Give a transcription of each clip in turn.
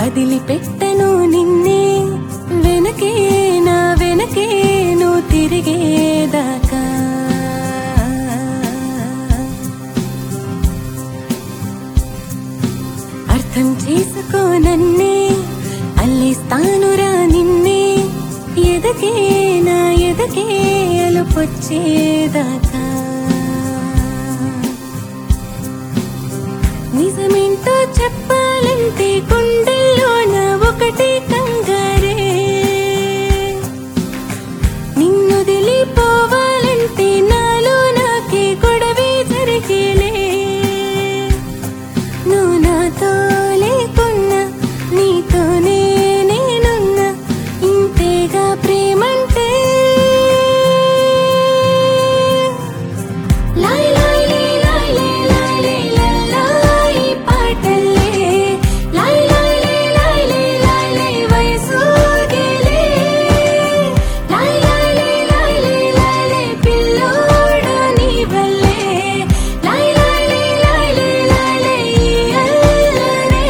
వదిలిపెట్టను నిన్నే వెనకే నా వెనకే నువ్వు తిరిగేదాకా అర్థం చేసుకో నన్నే అల్లిస్తానురా నిన్నే ఎదకే నా ఎదకే అలుపొచ్చేదాకా నిజమేంటో చెప్పాలంటే గుండెల్లోన ఒకటే కంగారే నిన్నుదిలిపోవాలంటే నాలో నాకే గొడవే జరిగేలే నువ్వు నాతో లేకున్నా నీతోనే నేనున్నా ఇంతేగా ప్రేమంటే లాయ్ లాయ్ లే లాయ్ లే లాయ్ లే లా లాయ్ పాటలే లాయ్ లాయ్ లే లాయ్ లే లాయ్ లే వయసూగేలే లాయ్ లాయ్ లే లాయ్ లే లాయ్ లే పిల్లోడా నీ వల్లే లాయ్ లాయ్ లే లాయ్ లే లాయ్ లే ఈ అల్లరే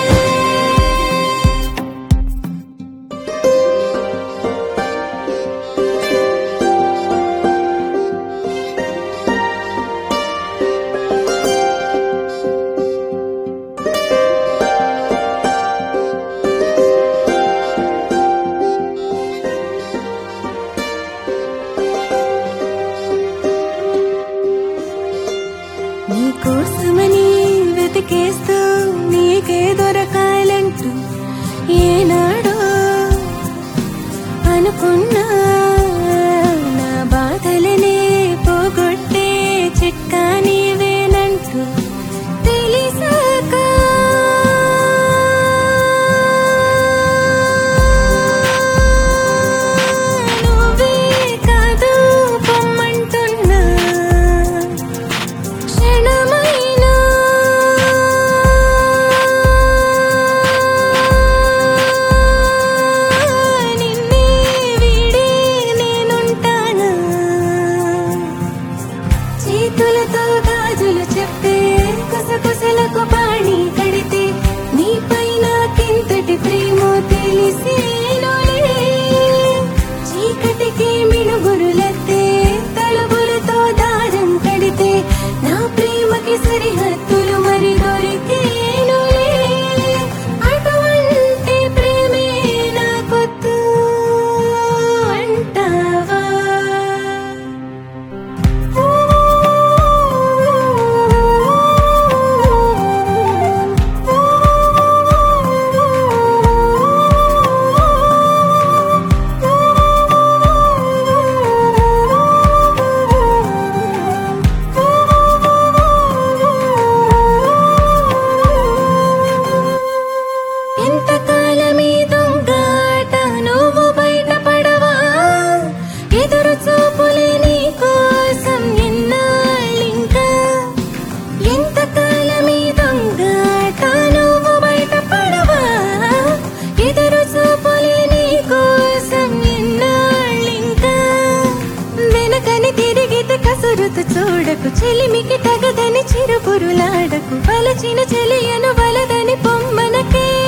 నీకోసమని వెతికేస్తూ నీకే దొరకాలంటూ ఏనాడో అనుకున్నా నా బాధలనే పోగొట్టే చిట్కా నీవేనంటూ తెలిసాక నువ్వే కాదు పొమ్మంటున్నా క్షణమైనా నిన్నే వీడి నేనుంటానా చేతులతో గాజులు చెప్పే కుసకుసలకు పాణి కడితే నీపై నాకెంతటి ప్రేమో తెలిసేనులే చీకటికి మిడుగురులెత్తే తలుపులతో దారం కడితే నా ప్రేమకి సరిహద్దులు మరి దొరికేనులే అటువంటి ప్రేమే నాకొద్దు అంటావా ఎంతకాలమీ దొంగాట నువ్వు బయటపడవా ఎదురు చూపులే నీ కోసం ఎన్నాళ్ళింకా ఎంతకాలమీ దొంగాట నువ్వు బయటపడవా ఎదురు చూపులే నీ కోసం ఎన్నాళ్ళింకా వెనకని తిరిగితే కసురుతు చూడకు చెలిమికి తగదని చిరుపురులాడకు వలచిన చెలియను వలదని పొమ్మనకే